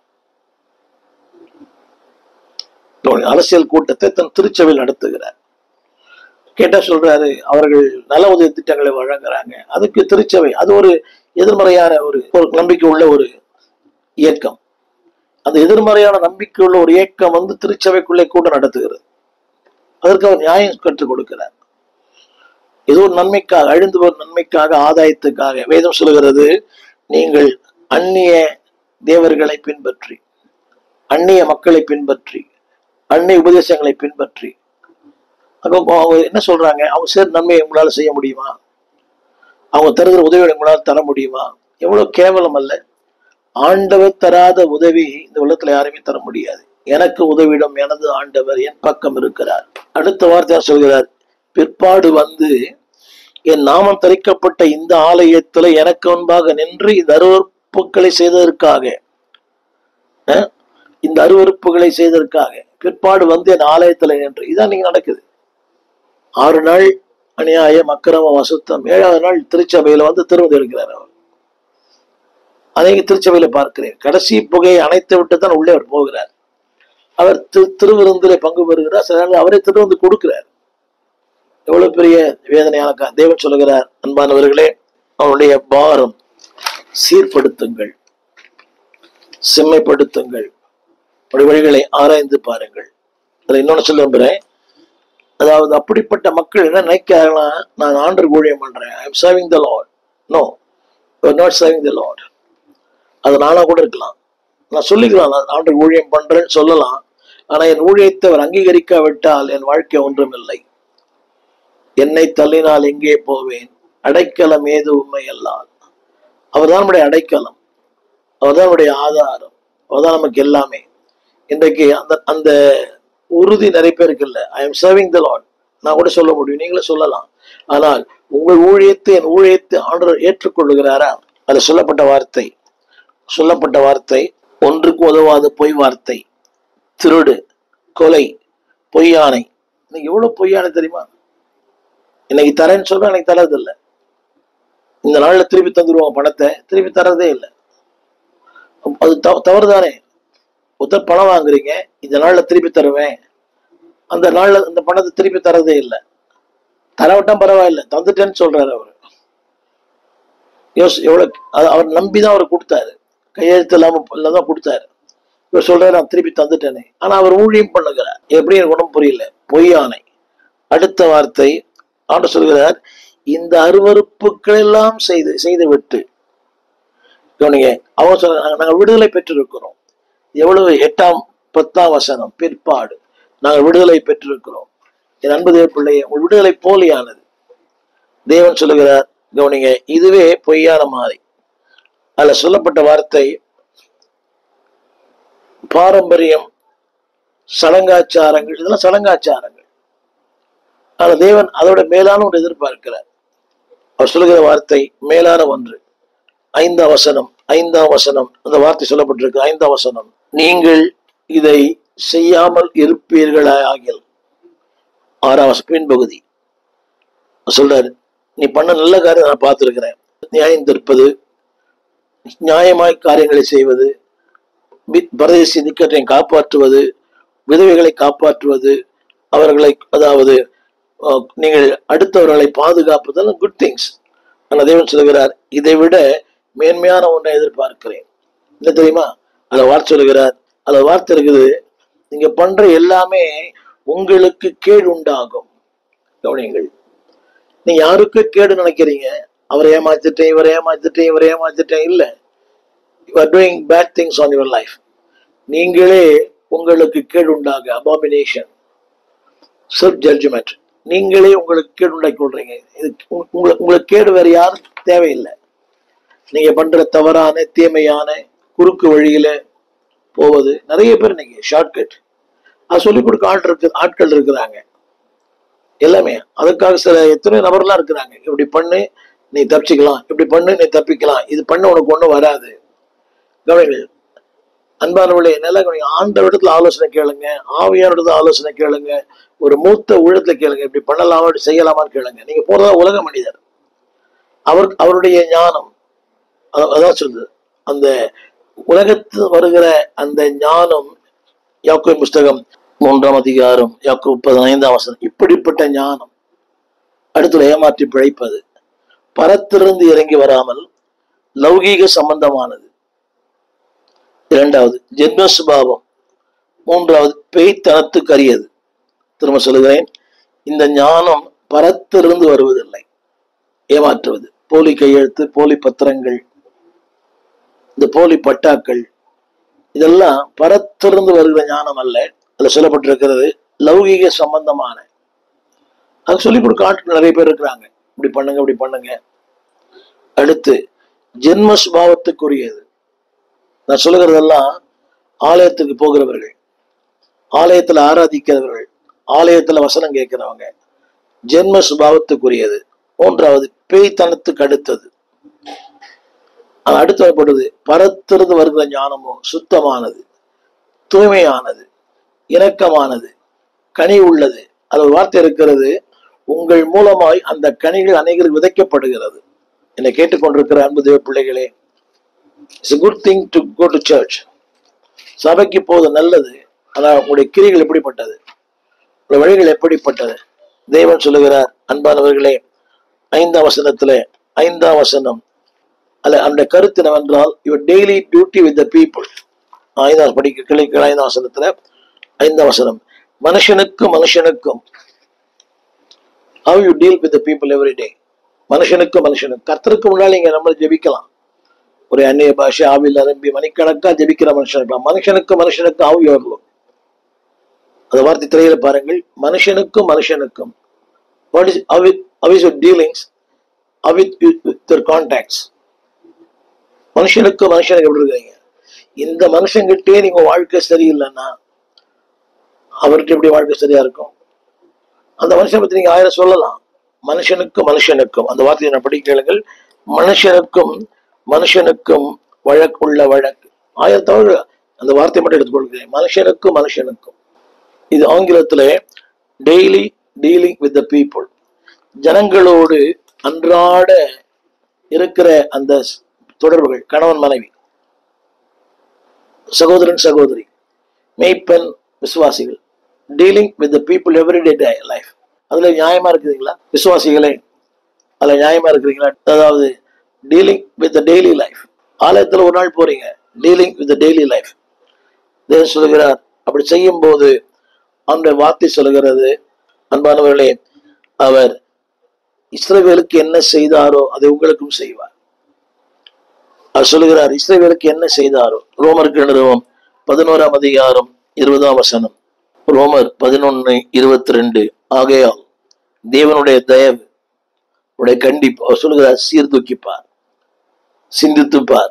அரசியல் கூட்டத்தை தன் திருச்சபையில் நடத்துகிறார் கேட்டா சொல்றாரு அவர்கள் நல உதவி திட்டங்களை வழங்குறாங்க அதுக்கு திருச்சபை அது ஒரு எதிர்மறையான ஒரு ஒரு நம்பிக்கை உள்ள ஒரு இயக்கம் அந்த எதிர்மறையான நம்பிக்கை உள்ள ஒரு இயக்கம் வந்து திருச்சபைக்குள்ளே கூட நடத்துகிறது அதற்கு அவர் நியாயம் கற்றுக் கொடுக்கிறார் ஏதோ ஒரு நன்மைக்காக அழிந்து வரும் நன்மைக்காக ஆதாயத்துக்காக வேதம் சொல்கிறது நீங்கள் அந்நிய தேவர்களை பின்பற்றி அந்நிய மக்களை பின்பற்றி அந்நிய உபதேசங்களை பின்பற்றி அப்போ அவங்க என்ன சொல்றாங்க அவங்க சேர் நன்மையை உங்களால செய்ய முடியுமா அவங்க தருகிற உதவிகளை உங்களால் தர முடியுமா எவ்வளவு கேவலம் அல்ல ஆண்டவர் தராத உதவி இந்த உலகத்துல யாருமே தர முடியாது எனக்கு உதவிடும் எனது ஆண்டவர் என் பக்கம் இருக்கிறார் அடுத்த வார்த்தை சொல்கிறார் பிற்பாடு வந்து என் நாமம் தரிக்கப்பட்ட இந்த ஆலயத்துல எனக்கு முன்பாக நின்று இந்த அருவறுப்புகளை செய்ததற்காக அஹ், இந்த அருவறுப்புகளை செய்ததற்காக பிற்பாடு வந்து என் ஆலயத்துல நின்று இதான் நீங்க நடக்குது ஆறு நாள் அநியாயம் அக்கிரம வசுத்தம் ஏழாவது நாள் திருச்சபையில வந்து திருமதி எடுக்கிறார் அவர் அதை இங்க திருச்சபையில பார்க்கிறேன் கடைசி புகையை அணைத்து விட்டு தான் உள்ளே அவர் போகிறார் அவர் திரு திருவிருந்திலே பங்கு பெறுகிறார் சில நேரங்கள் அவரே திருவிருந்து கொடுக்கிறார் எவ்வளவு பெரிய வேதனையான கா- தேவன் சொல்லுகிறார் அன்பானவர்களே அவருடைய பாரம் சீர்படுத்துங்கள் செம்மைப்படுத்துங்கள் அப்படி வழிகளை ஆராய்ந்து பாருங்கள் அதுல இன்னொன்னு சொல்ல விரும்புறேன் அதாவது அப்படிப்பட்ட மக்கள் என்ன நினைக்கிறாங்கன்னா நான் ஆண்டு ஊழியம் பண்றேன் I am serving the Lord no you not serving the Lord அது நானா கூட இருக்கலாம் நான் சொல்லிக்கலாம் நான் ஆண்டு ஊழியம் பண்றேன்னு சொல்லலாம் ஆனா என் ஊழியத்தை அவர் அங்கீகரிக்காவிட்டால் என் வாழ்க்கை ஒன்றும் இல்லை என்னை தள்ளினால் எங்கே போவேன் அடைக்கலம் ஏது உண்மை அல்லால் அவர்தான் நம்முடைய அடைக்கலம் அவர்தான் நம்முடைய ஆதாரம் அவர்தான் நமக்கு எல்லாமே இன்றைக்கு அந்த அந்த உறுதி நிறைய பேருக்கு இல்லை I am serving the Lord நான் கூட சொல்ல முடியும் நீங்களே சொல்லலாம் ஆனால் உங்கள் ஊழியத்தை என் ஊழியத்தை ஆண்டவர் ஏற்றுக்கொள்ளுகிறாரா அது சொல்லப்பட்ட வார்த்தை சொல்லப்பட்ட வார்த்தை ஒன்றுக்கு உதவாத பொய் வார்த்தை திருடு கொலை பொய்யானை இன்னைக்கு எவ்வளவு பொய்யானை தெரியுமா இன்னைக்கு தரேன்னு சொல்றேன் எனக்கு தரது இல்லை இந்த நாள்ல திருப்பி தந்துருவாங்க பணத்தை திருப்பி தரதே இல்லை அது தவ- தவறுதானே ஒருத்தர் பணம் வாங்குறீங்க இந்த நாள்ல திருப்பி தருவேன் அந்த நாள்ல அந்த பணத்தை திருப்பி தரதே இல்லை தரவிட்டம் பரவாயில்லை தந்துட்டேன்னு சொல்றாரு அவர் யோசி எவ்வளவு அது அவர் நம்பிதான் அவர் கொடுத்தாரு கையெழுத்து இல்லாம இல்லாதான் கொடுத்தாரு இவர் சொல்றாரு நான் திருப்பி தந்துட்டேனே ஆனா அவர் ஊழியம் பண்ணுகிறார் எப்படி எனக்கு ஒன்றும் புரியல பொய்யானை அடுத்த வார்த்தை ஆண்டு சொல்கிறார் இந்த அருவருப்புகள் எல்லாம் செய்து செய்து விட்டு கவனிங்க அவங்க சொல்ற நாங்கள் விடுதலை பெற்றிருக்கிறோம் எவ்வளவு எட்டாம் பத்தாம் வசனம் பிற்பாடு நாங்கள் விடுதலை பெற்றிருக்கிறோம் என் அன்பு தேவ பிள்ளையே உங்கள் விடுதலை போலியானது தேவன் சொல்லுகிறார் கவனிங்க இதுவே பொய்யான மாதிரி அதுல சொல்லப்பட்ட வார்த்தை பாரம்பரியம் சடங்காச்சாரங்கள் இதெல்லாம் சடங்காச்சாரங்கள் ஆனா தேவன் அதோட மேலான ஒன்று எதிர்பார்க்கிறார் அவர் சொல்லுகிற வார்த்தை மேலான ஒன்று ஐந்தாம் வசனம் ஐந்தாம் வசனம் அந்த வார்த்தை சொல்லப்பட்டிருக்கு ஐந்தாம் வசனம் நீங்கள் இதை செய்யாமல் இருப்பீர்களாகில் ஆறாம் வசனம் பின்பகுதி சொல்றாரு நீ பண்ண நல்ல காரியம் நான் பார்த்திருக்கிறேன் நியாயம் தீர்ப்பது நியாயமாய் காரியங்களை செய்வது வி- பரதேசி நிக்கட்டை காப்பாற்றுவது விதவைகளை காப்பாற்றுவது அவர்களை அதாவது அஹ், நீங்கள் அடுத்தவர்களை பாதுகாப்பதெல்லாம் குட் திங்ஸ் ஆனால் தேவன் சொல்லுகிறார் இதை விட மேன்மையான ஒன்றை எதிர்பார்க்கிறேன் என்ன தெரியுமா அதில் வார்த்தை சொல்லுகிறார் அதில் வார்த்தை இருக்குது நீங்க பண்ற எல்லாமே உங்களுக்கு கேடு உண்டாகும் கவனிங்கள் நீ யாருக்கு கேடு நினைக்கிறீங்க அவரை ஏமாத்திட்டேன் இவரை ஏமாத்திட்டேன் இவரை ஏமாத்திட்டேன் இல்ல you are doing bad things on your life நீங்களே உங்களுக்கு கேடு உண்டாக அபாமினேஷன் செல்ஃப் ஜட்ஜ்மெண்ட் நீங்களே உங்களுக்கு கேடு உண்டாக்கி கொள்றீங்க இது உங்க- உங்களுக்கு உங்களுக்கு கேடு வேற யாரும் தேவையில்லை நீங்க பண்ற தவறான தீமையான குறுக்கு வழியில போவது நிறைய பேர் இன்னைக்கு ஷார்ட்கட் அது சொல்லிக் கொடுக்க ஆள் இருக்கு ஆட்கள் இருக்கிறாங்க எல்லாமே அதுக்காக சில எத்தனை நபர்லாம் இருக்கிறாங்க இப்படி பண்ணு நீ தப்பிச்சுக்கலாம் இப்படி பண்ணு நீ தப்பிக்கலாம் இது பண்ண உனக்கு ஒண்ணும் வராது கவனிங்கள் அன்பானவர்களே நல்லா கவனிங்க ஆண்டவரிடத்துல ஆலோசனை கேளுங்க ஆவியாரிடத்துல ஆலோசனை கேளுங்க ஒரு மூத்த உள்ளத்துல கேளுங்க இப்படி பண்ணலாமா இப்படி செய்யலாமான்னு கேளுங்க நீங்க போறதா உலக மனிதர் அவர் அவருடைய ஞானம் அத- அதான் சொல்லுது அந்த உலகத்தில் வருகிற அந்த ஞானம் யாக்கோபின் புஸ்தகம் மூன்றாம் அதிகாரம் யாக்கோபு பதினைந்தாம் வசனம் இப்படிப்பட்ட ஞானம் அடுத்து ஏமாற்றி பிழைப்பது பரத்திலிருந்து இறங்கி வராமல் லௌகீக சம்பந்தமானது இரண்டாவது ஜென்ம சுபாவம் மூன்றாவது பேய்த்தனத்துக்கு அரியது திரும்ப சொல்லுகிறேன் இந்த ஞானம் பரத்திலிருந்து வருவதில்லை ஏமாற்றுவது போலி கையெழுத்து போலி பத்திரங்கள் இந்த போலி பட்டாக்கள் இதெல்லாம் பரத்திலிருந்து வருகிற ஞானம் அல்ல அதுல சொல்லப்பட்டிருக்கிறது லௌகீக சம்பந்தமான அது சொல்லிக் கொடுக்க ஆட்கள் நிறைய பேர் இருக்கிறாங்க இப்படி பண்ணுங்க இப்படி பண்ணுங்க அடுத்து ஜென்ம சுபாவத்துக்குரியது நான் சொல்லுகிறதெல்லாம் ஆலயத்துக்கு போகிறவர்கள் ஆலயத்துல ஆராதிக்கிறவர்கள் ஆலயத்துல வசனம் கேட்கிறவங்க ஜென்ம சுபாவத்துக்குரியது மூன்றாவது பேய்த்தனத்துக்கு அடுத்தது அது அடுத்து வரப்படுது பரத்திலிருந்து வருகிற ஞானமோ சுத்தமானது தூய்மையானது இரக்கமானது கனி உள்ளது அது ஒரு வார்த்தை இருக்கிறது உங்கள் மூலமாய் அந்த கனிகள் அனைவருக்கு விதைக்கப்படுகிறது என்னை கேட்டுக்கொண்டிருக்கிற அன்பு தேவ பிள்ளைகளே it's good thing to go to church சபைக்கு போவது நல்லது ஆனால் உங்களுடைய கிரிகள் எப்படிப்பட்டது உங்களுடைய வழிகள் எப்படிப்பட்டது தேவன் சொல்லுகிறார் அன்பானவர்களே ஐந்தாம் வசனத்துல ஐந்தாம் வசனம் அல்ல அந்த கருத்து என்னவென்றால் your daily duty with the people ஐந்தாம் படிக்க கிளை ஐந்தாம் வசனத்துல ஐந்தாம் வசனம் மனுஷனுக்கும் மனுஷனுக்கும் how you deal with the people every day மனுஷனுக்கும் மனுஷனுக்கும் கர்த்தருக்கு முன்னால் நீங்க நம்ம ஜெபிக்கலாம் ஒரு அந்நிய பாஷை ஆவில் அரம்பி மணிக்கணக்கா ஜெபிக்கிற மனுஷன் இருக்கலாம் மனுஷனுக்கு மனுஷனுக்கு ஆவி வரலும் அந்த வார்த்தை திரையில பாருங்கள் மனுஷனுக்கும் மனுஷனுக்கும் what is how is your dealings how with with your contacts மனுஷனுக்கு மனுஷனுக்கு எப்படி இருக்கிறீங்க இந்த மனுஷங்கிட்டே நீங்க வாழ்க்கை சரியில்லைன்னா அவர்கிட்ட எப்படி வாழ்க்கை சரியா இருக்கும் அந்த மனுஷனை பத்தி நீங்க ஆயிரம் சொல்லலாம் மனுஷனுக்கு மனுஷனுக்கும் அந்த வார்த்தையை நான் படிக்க கேளுங்கள் மனுஷனுக்கும் மனுஷனுக்கும் வழக்குள்ள வழக்கு ஆயிரம் தவிர அந்த வார்த்தையை மட்டும் எடுத்துக்கொள்கிறேன் மனுஷனுக்கும் மனுஷனுக்கும் இது ஆங்கிலத்திலே daily dealing with the people ஜனங்களோடு அன்றாட இருக்கிற அந்த ஸ்- தொடர்புகள் கணவன் மனைவி சகோதரன் சகோதரி மெய்ப்பெண் விசுவாசிகள் dealing with the people everyday life அதுல நியாயமா இருக்குதுங்களா விசுவாசிகளே அதுல நியாயமா இருக்கிறீங்களா அதாவது டீலிங் வித் டெய்லி லைஃப் ஆலயத்துல ஒரு நாள் போறீங்க டீலிங் வித் டெய்லி லைஃப் தேவன் சொல்லுகிறார் அப்படி செய்யும் போது அந்த வார்த்தை சொல்லுகிறது அன்பானவர்களே அவர் இஸ்ரவேலுக்கு என்ன செய்தாரோ அதை உங்களுக்கும் செய்வார் அவர் சொல்லுகிறார் இஸ்ரவேலுக்கு என்ன செய்தாரோ ரோமருக்கு நிறுவம் பதினோராம் அதிகாரம் இருபதாம் வசனம் ரோமர் பதினொன்னு இருபத்தி ரெண்டு ஆகையால் தேவனுடைய தயவு உடைய கண்டிப்பு அவர் சொல்லுகிறார் சீர்தூக்கிப்பார் சிந்தித்துப்பார்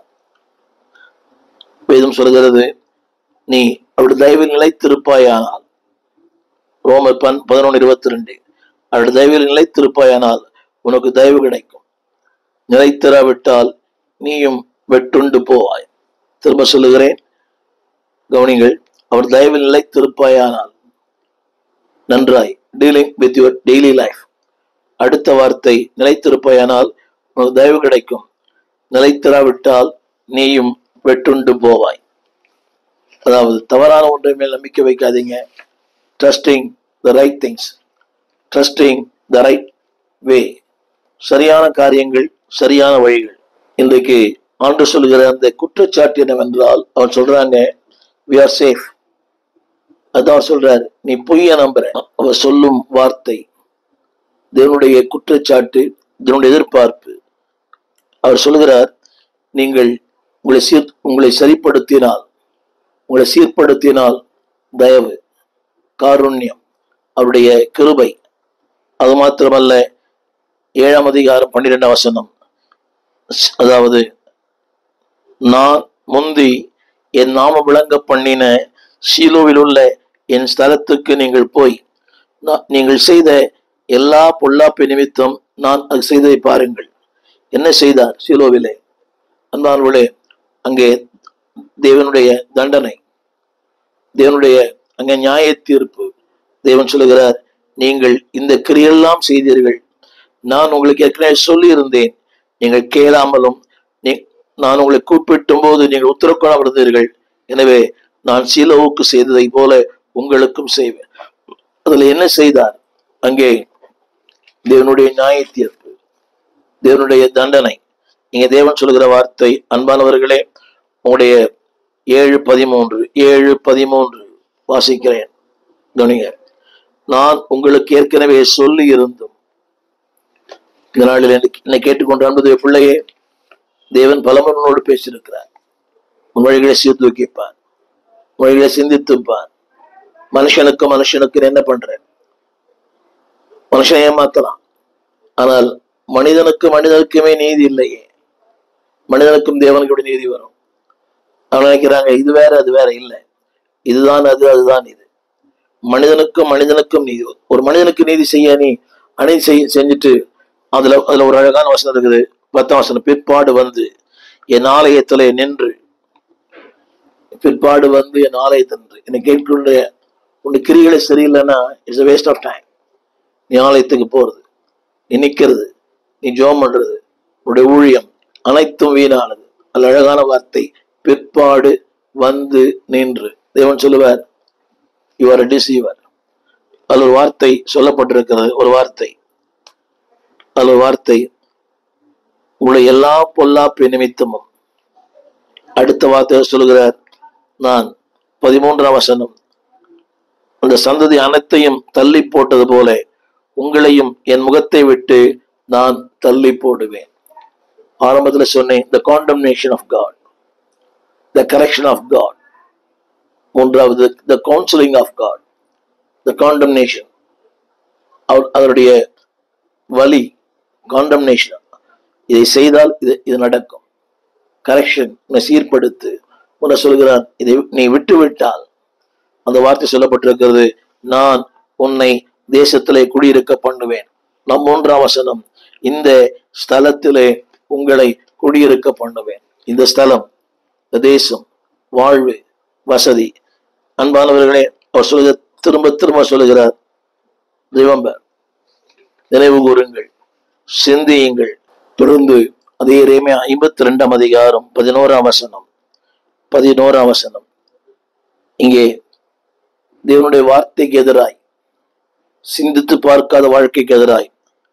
வேதம் சொல்கிறது நீ அவருடைய தயவில் நிலைத்திருப்பாயானால் ரோமர் பன் பதினொன்று இருபத்தி ரெண்டு அவருடைய தயவில் நிலைத்திருப்பாயானால் உனக்கு தயவு கிடைக்கும் நிலைத்திராவிட்டால் நீயும் வெட்டுண்டு போவாய் திரும்ப சொல்லுகிறேன் கவனிங்கள் அவர் தயவில் நிலைத்திருப்பாயானால் நன்றாய் dealing with your daily life அடுத்த வார்த்தை நிலைத்திருப்பாயானால் உனக்கு தயவு கிடைக்கும் நிலைத்திராவிட்டால் நீயும் வெட்டுண்டு போவாய் அதாவது தவறான ஒன்றை மேல் நம்பிக்கை வைக்காதீங்க trusting the right things trusting the right way சரியான காரியங்கள் சரியான வழிகள் இன்றைக்கு ஆண்டு சொல்கிற அந்த குற்றச்சாட்டு என்னவென்றால் அவன் சொல்றாங்க வி ஆர் சேஃப் அதான் அவர் சொல்றாரு நீ பொய்ய நம்புற அவர் சொல்லும் வார்த்தை தேவனுடைய குற்றச்சாட்டு தேவனுடைய எதிர்பார்ப்பு அவர் சொல்கிறார் நீங்கள் உங்களை சீர் உங்களை சரிப்படுத்தினால் உங்களை சீர்படுத்தினால் தயவு காருண்யம் அவருடைய கிருபை அது மாத்திரமல்ல ஏழாம் அதிகாரம் பன்னிரெண்டாம் வசனம் ஸ்- அதாவது நான் முந்தி என் நாம விளங்க பண்ணின சீலோவில் உள்ள என் ஸ்தலத்துக்கு நீங்கள் போய் நான் நீங்கள் செய்த எல்லா பொல்லாப்பு நிமித்தம் நான் அது செய்ததை பாருங்கள் என்ன செய்தார் சீலோவிலே அன்பானவர்களே அங்கே தேவனுடைய தண்டனை தேவனுடைய அங்கே நியாய தீர்ப்பு தேவன் சொல்லுகிறார் நீங்கள் இந்த கிரியெல்லாம் செய்தீர்கள் நான் உங்களுக்கு ஏற்கனவே சொல்லியிருந்தேன் நீங்கள் கேளாமலும் நீ நான் உங்களை கூப்பிட்டும் போது நீங்கள் உத்தரக்கொள்ளாவிருந்தீர்கள் எனவே நான் சீலோவுக்கு செய்ததை போல உங்களுக்கும் செய்வேன் அதுல என்ன செய்தார் அங்கே தேவனுடைய நியாய தீர்ப்பு தேவனுடைய தண்டனை இங்க தேவன் சொல்லுகிற வார்த்தை அன்பானவர்களே உங்களுடைய ஏழு பதிமூன்று ஏழு பதிமூன்று வாசிக்கிறேன் கவனிங்க நான் உங்களுக்கு ஏற்கனவே சொல்லி இருந்தும் இந்த நாளில் என்னை- என்னை கேட்டுக்கொண்டு அன்பது பிள்ளையே தேவன் பலமுறையோடு பேசியிருக்கிறார் உன் வழிகளை சீர்தூக்கிப்பார் உன் வழிகளை சிந்தித்துப்பார் மனுஷனுக்கு மனுஷனுக்கு என்ன பண்றேன் மனுஷன் ஏமாத்தலாம் ஆனால் மனிதனுக்கு மனிதனுக்குமே நீதி இல்லையே மனிதனுக்கும் தேவனுக்கு எப்படி நீதி வரும் அவங்க நினைக்கிறாங்க இது வேற அது வேற இல்லை இதுதான் அது அதுதான் இது மனிதனுக்கும் மனிதனுக்கும் நீதி ஒரு மனிதனுக்கு நீதி செய்ய நீ அணி செய் செஞ்சுட்டு அதுல அதுல ஒரு அழகான வசனம் இருக்குது பத்தாம் வசனம் பிற்பாடு வந்து என் ஆலயத்திலே நின்று பிற்பாடு வந்து என் ஆலயத்தில் நின்று என்னை கேட்கின்ற உன் கிரிகளை சரியில்லைன்னா இட்ஸ் வேஸ்ட் ஆஃப் டைம் நீ ஆலயத்துக்கு போறது நீ நிக்கிறது நீ ஜோம் பண்றது உன்னுடைய ஊழியம் அனைத்தும் வீணானது அல்ல அழகான வார்த்தை பிற்பாடு வந்து நின்று தேவன் சொல்லுவார் யூ ஆர் டிசீவர் அதில் ஒரு வார்த்தை சொல்லப்பட்டிருக்கிறது ஒரு வார்த்தை அதில் ஒரு வார்த்தை உங்களுடைய எல்லா பொல்லாப்பு நிமித்தமும் அடுத்த வார்த்தை சொல்லுகிறார் நான் பதிமூன்றாம் வசனம் அந்த சந்ததி அனைத்தையும் தள்ளி போட்டது போல உங்களையும் என் முகத்தை விட்டு நான் தள்ளி போடுவேன் ஆரம்பத்துல சொன்னேன் the condemnation of God the correction of God மூன்றாவது the counselling of God the condemnation அதனுடைய வலி காண்டம்னேஷன் இதை செய்தால் இது இது நடக்கும் கரெக்ஷன் உன்னை சீர்படுத்து உன்னை சொல்கிறான் இதை நீ விட்டு விட்டால் அந்த வார்த்தை சொல்லப்பட்டிருக்கிறது நான் உன்னை தேசத்திலே குடியிருக்க பண்ணுவேன் நம் மூன்றாம் வசனம் இந்த ஸ்தலத்திலே உங்களை குடியிருக்க பண்ணுவேன் இந்த ஸ்தலம் இந்த தேசம் வாழ்வு வசதி அன்பானவர்களே அவர் சொல்லுகிற திரும்ப திரும்ப சொல்லுகிறார் ரிவம்பர் நினைவு கூறுங்கள் சிந்தியுங்கள் தொடர்ந்து அதே ரேமே ஐம்பத்தி ரெண்டாம் அதிகாரம் பதினோராம் வசனம் பதினோராம் வசனம் இங்கே தேவனுடைய வார்த்தைக்கு எதிராய் சிந்தித்து பார்க்காத வாழ்க்கைக்கு எதிராய்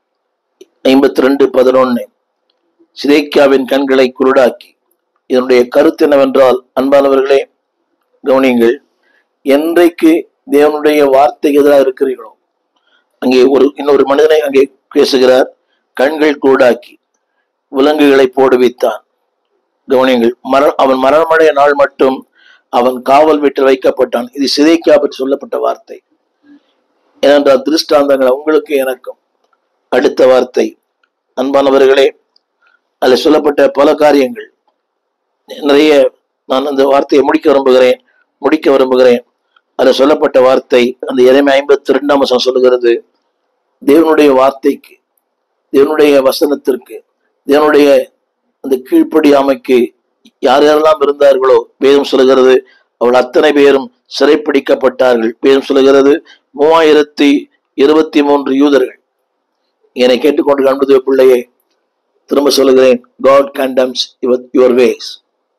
ஐம்பத்தி ரெண்டு பதினொன்னு சிதைக்காவின் கண்களை குருடாக்கி இதனுடைய கருத்து என்னவென்றால் அன்பானவர்களே கவனியுங்கள் என்றைக்கு தேவனுடைய வார்த்தைக்கு எதிராக இருக்கிறீர்களோ அங்கே ஒரு இன்னொரு மனிதனை அங்கே பேசுகிறார் கண்கள் கூடாக்கி விலங்குகளை போடுவித்தான் கவனியுங்கள் மர அவன் மரணமடைய நாள் மட்டும் அவன் காவல் வீட்டில் வைக்கப்பட்டான் இது சிதைக்கா பற்றி சொல்லப்பட்ட வார்த்தை ஏனென்றால் திருஷ்டாந்தங்கள் உங்களுக்கு எனக்கும் அடுத்த வார்த்தை அன்பானவர்களே அதில் சொல்லப்பட்ட பல காரியங்கள் நிறைய நான் அந்த வார்த்தையை முடிக்க விரும்புகிறேன் முடிக்க விரும்புகிறேன் அதில் சொல்லப்பட்ட வார்த்தை அந்த இறைமை ஐம்பத்தி ரெண்டாம் வசனம் சொல்லுகிறது தேவனுடைய வார்த்தைக்கு தேவனுடைய வசனத்திற்கு தேவனுடைய அந்த கீழ்ப்படியாமைக்கு யார் யாரெல்லாம் இருந்தார்களோ வேதம் சொல்லுகிறது அவள் அத்தனை பேரும் சிறைப்பிடிக்கப்பட்டார்கள் வேதம் சொல்லுகிறது மூவாயிரத்தி இருபத்தி மூன்று யூதர்கள் என்னை கேட்டுக்கொண்டு காண்பது பிள்ளையே திரும்ப சொல்லுகிறேன் God condemns your your ways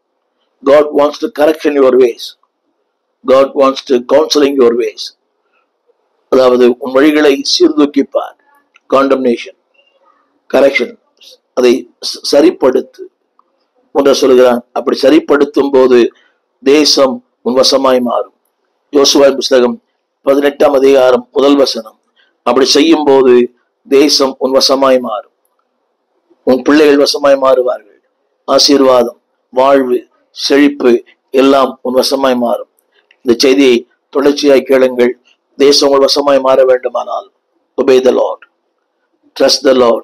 God wants to correction your ways God wants to counselling your ways அதாவது உன் வழிகளை சீர்தூக்கிப்பார் காண்டம்னேஷன் கரெக்ஷன் அதை ச- சரிப்படுத்து ஒன்ற சொல்லுகிறான் அப்படி சரிப்படுத்தும் போது தேசம் உன் வசமாய் மாறும் யோசுவாவின் புஸ்தகம் பதினெட்டாம் அதிகாரம் முதல் வசனம் அப்படி செய்யும் போது தேசம் உன் வசமாய் மாறும் உன் பிள்ளைகள் வசமாய் மாறுவார்கள் ஆசீர்வாதம் வாழ்வு செழிப்பு எல்லாம் உன் வசமாய் மாறும் இந்த செய்தியை தொடர்ச்சியாய் கேளுங்கள் தேசம் உங்கள் வசமாய் மாற வேண்டுமானால் obey the Lord trust the Lord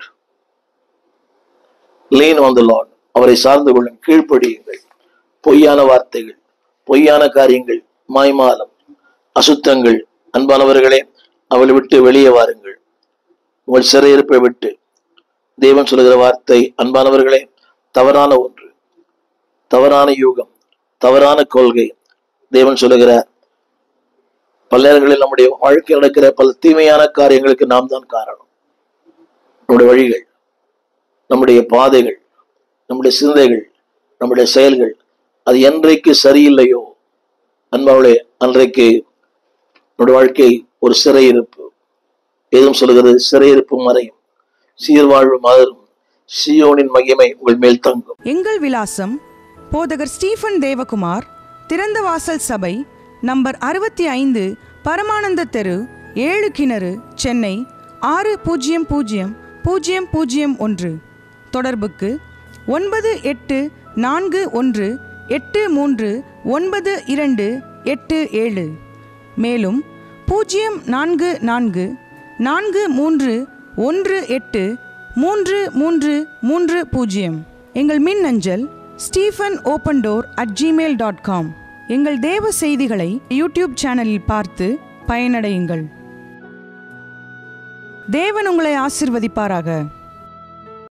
lean on the Lord அவரை சார்ந்து கொள்ளும் கீழ்ப்படியுங்கள் பொய்யான வார்த்தைகள் பொய்யான காரியங்கள் மாய்மாலம் அசுத்தங்கள் அன்பானவர்களே அவளை விட்டு வெளியே வாருங்கள் உங்கள் சிறையிருப்பை விட்டு தேவன் சொல்லுகிற வார்த்தை அன்பானவர்களே தவறான ஒன்று தவறான யூகம் தவறான கொள்கை தேவன் சொல்லுகிறார் பல நேரங்களில் நம்முடைய வாழ்க்கையில் நடக்கிற பல தீமையான காரியங்களுக்கு நாம் தான் காரணம் நம்முடைய வழிகள் நம்முடைய பாதைகள் நம்முடைய சிந்தைகள் நம்முடைய செயல்கள் அது என்றைக்கு சரியில்லையோ அன்பாவளே அன்றைக்கு நம்முடைய வாழ்க்கை ஒரு சிறையிருப்பு ஏதும் சொல்லுகிறது சிறையிருப்பு மறையும் சீர்வாழ்வு மலரும் சியோனின் மகிமை உங்கள் மேல் தங்கும் எங்கள் விலாசம் போதகர் ஸ்டீஃபன் தேவகுமார் திறந்த வாசல் சபை நம்பர் அறுபத்தி ஐந்து பரமானந்த தெரு ஏழு கிணறு சென்னை ஆறு பூஜ்ஜியம் பூஜ்ஜியம் பூஜ்ஜியம் பூஜ்ஜியம் ஒன்று தொடர்புக்கு ஒன்பது எட்டு நான்கு ஒன்று எட்டு மூன்று ஒன்பது இரண்டு எட்டு ஏழு மேலும் பூஜ்ஜியம் நான்கு நான்கு நான்கு மூன்று ஒன்று எட்டு மூன்று மூன்று மூன்று பூஜ்ஜியம் எங்கள் மின் அஞ்சல் Stephen open door at Gmail dot com எங்கள் தேவ செய்திகளை யூடியூப் சேனலில் பார்த்து பயனடையுங்கள் தேவன் உங்களை ஆசிர்வதிப்பாராக